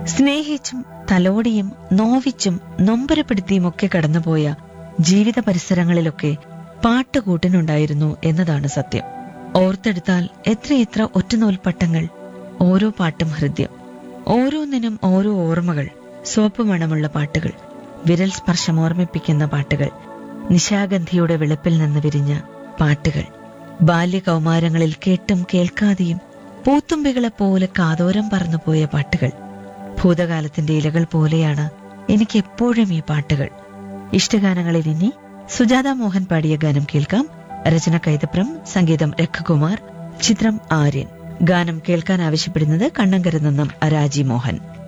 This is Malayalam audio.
സ്നേഹിച്ചും തലോടിയും നോവിച്ചും നൊമ്പരപ്പെടുത്തിയും ഒക്കെ കടന്നുപോയ ജീവിത പരിസരങ്ങളിലൊക്കെ പാട്ടുകൂട്ടിനുണ്ടായിരുന്നു എന്നതാണ് സത്യം ഓർത്തെടുത്താൽ എത്രയെത്ര ഒറ്റനൂൽപ്പട്ടങ്ങൾ ഓരോ പാട്ടും ഹൃദ്യം ഓരോന്നിനും ഓരോ ഓർമ്മകൾ സോപ്പ് മണമുള്ള പാട്ടുകൾ വിരൽ സ്പർശം ഓർമ്മിപ്പിക്കുന്ന പാട്ടുകൾ നിശാഗന്ധിയുടെ വെളുപ്പിൽ നിന്ന് വിരിഞ്ഞ പാട്ടുകൾ ബാല്യകൗമാരങ്ങളിൽ കേട്ടും കേൾക്കാതെയും പൂത്തുമ്പികളെപ്പോലെ കാതോരം പറന്നുപോയ പാട്ടുകൾ ഭൂതകാലത്തിന്റെ ഇലകൾ പോലെയാണ് എനിക്ക് എപ്പോഴും ഈ പാട്ടുകൾ ഇഷ്ടഗാനങ്ങളിൽ ഇനി സുജാത മോഹൻ പാടിയ ഗാനം കേൾക്കാം രചന കൈതപ്രം സംഗീതം രഘുകുമാർ ചിത്രം ആര്യൻ ഗാനം കേൾക്കാൻ ആവശ്യപ്പെടുന്നത് കണ്ണങ്കര നിന്നും രാജി മോഹൻ